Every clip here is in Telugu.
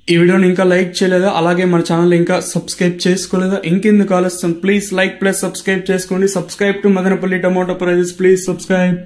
ఈ వీడియోని ఇంకా లైక్ చేయలేదా అలాగే మన ఛానల్ ఇంకా సబ్స్క్రైబ్ చేసుకోలేదా ఇంకెందుకు ఆలస్యం ప్లీజ్ లైక్ ప్లస్ సబ్స్క్రైబ్ చేసుకోండి subscribe to Madanapalle tomato prices please subscribe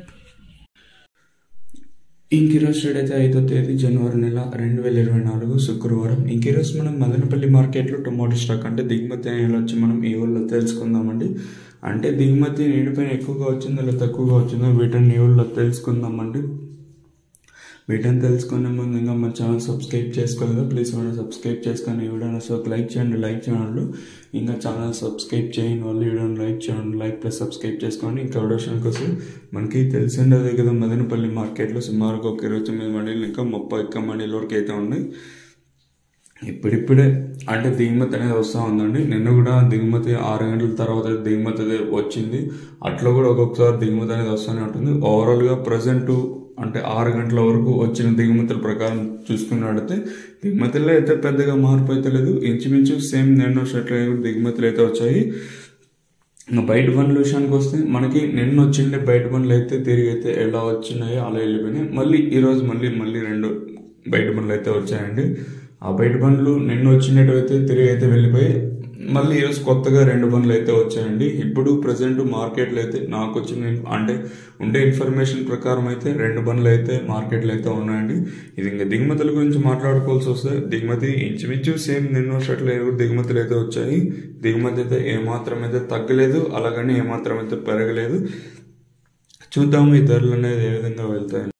ఇంక ఈరోజు డేట్ అయితే ఐదో తేదీ జనవరి నెల రెండు వేల ఇరవై నాలుగు శుక్రవారం ఇంక ఈరోజు మనం మదనపల్లి మార్కెట్లో టొమాటో స్టాక్ అంటే దిగుమతి అనేది వచ్చి మనం ఈ ఊళ్ళో తెలుసుకుందామండి అంటే దిగుమతి నేడిపైన ఎక్కువగా వచ్చిందో లేదా తక్కువగా వచ్చిందో వీటిని ఈ ఊళ్ళో తెలుసుకుందామండి వీటిని తెలుసుకునే ముందు ఇంకా మన ఛానల్ సబ్స్క్రైబ్ చేసుకోలేదు ప్లీజ్ మనం సబ్స్క్రైబ్ చేసుకొని ఈ వీడియోని సో లైక్ చేయండి లైక్ చేయండి ఇంకా ఛానల్ సబ్స్క్రైబ్ చేయని వాళ్ళు ఈ వీడియోని లైక్ చేయండి లైక్ ప్లస్ సబ్స్క్రైబ్ చేసుకోండి ఇంకా విషయానికి వస్తే మనకి తెలిసిండదే కదా మదనపల్లి మార్కెట్లో సుమారుగా ఒక ఇరవై తొమ్మిది మండీలు ఇంకా ముప్పై ఒక్క మండీల వరకు అయితే ఉన్నాయి ఇప్పుడిప్పుడే అంటే దిగుమతి అనేది వస్తూ ఉందండి నిన్న కూడా దిగుమతి ఆరు గంటల తర్వాత దిగుమతి అనేది వచ్చింది అట్లా కూడా ఒక్కొక్కసారి దిగుమతి అనేది వస్తూనే ఉంటుంది ఓవరాల్గా ప్రజెంట్ అంటే ఆరు గంటల వరకు వచ్చిన దిగుమతుల ప్రకారం చూసుకున్నట్టయితే దిగుమతుల్లో అయితే పెద్దగా మార్పు అయితే లేదు ఇంచుమించు సేమ్ నిన్న షర్ట్లు దిగుమతులు అయితే వచ్చాయి ఇంకా బయట బండ్ల విషయానికి వస్తే మనకి నిన్న వచ్చిండే బయట బండ్లు అయితే తిరిగి అయితే ఎలా వచ్చినాయో అలా వెళ్ళిపోయినాయి మళ్ళీ ఈరోజు మళ్ళీ మళ్ళీ రెండు బయట బండ్లు అయితే వచ్చాయండి ఆ బయట బండ్లు నిన్న వచ్చినట్టు అయితే తిరిగి అయితే వెళ్ళిపోయి మళ్ళీ ఈరోజు కొత్తగా రెండు బండ్లు అయితే వచ్చాయండి ఇప్పుడు ప్రజెంట్ మార్కెట్లో అయితే నాకు వచ్చిన అంటే ఉండే ఇన్ఫర్మేషన్ ప్రకారం అయితే రెండు బండ్లు అయితే మార్కెట్లో అయితే ఉన్నాయండి ఇది ఇంకా దిగుమతుల గురించి మాట్లాడుకోవాల్సి వస్తే దిగుమతి ఇంచుమించు సేమ్ నిన్న షర్ట్లు దిగుమతులు అయితే వచ్చాయి దిగుమతి అయితే ఏమాత్రం అయితే తగ్గలేదు అలాగని ఏమాత్రం అయితే పెరగలేదు చూద్దాము ఈ ధరలు అనేది ఏ విధంగా వెళ్తాయి